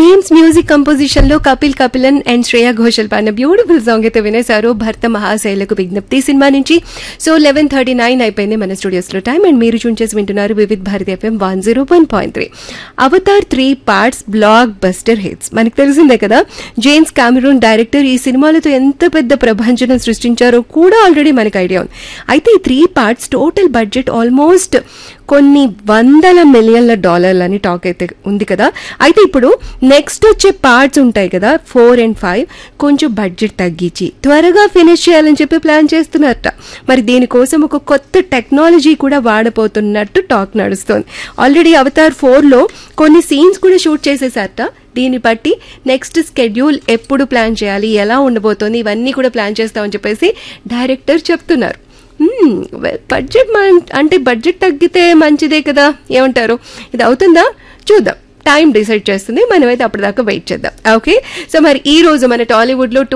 Bheems music composition లో Kapil Kapilan and Shreya Ghoshal పాడిన beautiful song అయితే వినేశారు భర్త మహాశైలకు విజ్ఞప్తి సినిమా నుంచి సో లెవెన్ థర్టీ నైన్ అయిపోయింది మన స్టూడియోస్ లో టైం అండ్ మీరు చూన్ చేసి వింటున్నారు Vividh Bharati FM one zero one point three Avatar three parts blockbuster hits మనకు తెలిసిందే కదా జేమ్స్ కామెరూన్ డైరెక్టర్ ఈ సినిమాలతో ఎంత పెద్ద ప్రభంజనం సృష్టించారో కూడా ఆల్రెడీ మనకు ఐడియా ఉంది అయితే ఈ three parts total budget almost కొన్ని వందల మిలియన్ల డాలర్లు అని టాక్ అయితే ఉంది కదా అయితే ఇప్పుడు నెక్స్ట్ వచ్చే పార్ట్స్ ఉంటాయి కదా ఫోర్ అండ్ ఫైవ్ కొంచెం బడ్జెట్ తగ్గించి త్వరగా ఫినిష్ చేయాలని చెప్పి ప్లాన్ చేస్తున్నారట మరి దీనికోసం ఒక కొత్త టెక్నాలజీ కూడా వాడబోతున్నట్టు టాక్ నడుస్తోంది ఆల్రెడీ అవతార్ ఫోర్లో కొన్ని సీన్స్ కూడా షూట్ చేసేసారట దీన్ని బట్టి నెక్స్ట్ స్కెడ్యూల్ ఎప్పుడు ప్లాన్ చేయాలి ఎలా ఉండబోతోంది ఇవన్నీ కూడా ప్లాన్ చేస్తామని చెప్పేసి డైరెక్టర్ చెప్తున్నారు మ్మ్, వె- బడ్జెట్ మన- అంటే బడ్జెట్ తగ్గితే మంచిదే కదా ఏమంటారు ఇది అవుతుందా చూద్దాం టైం డిసైడ్ చేస్తుంది మనమైతే అప్పటిదాకా వెయిట్ చేద్దాం ఓకే సో మరి ఈ రోజు మన టాలీవుడ్ లో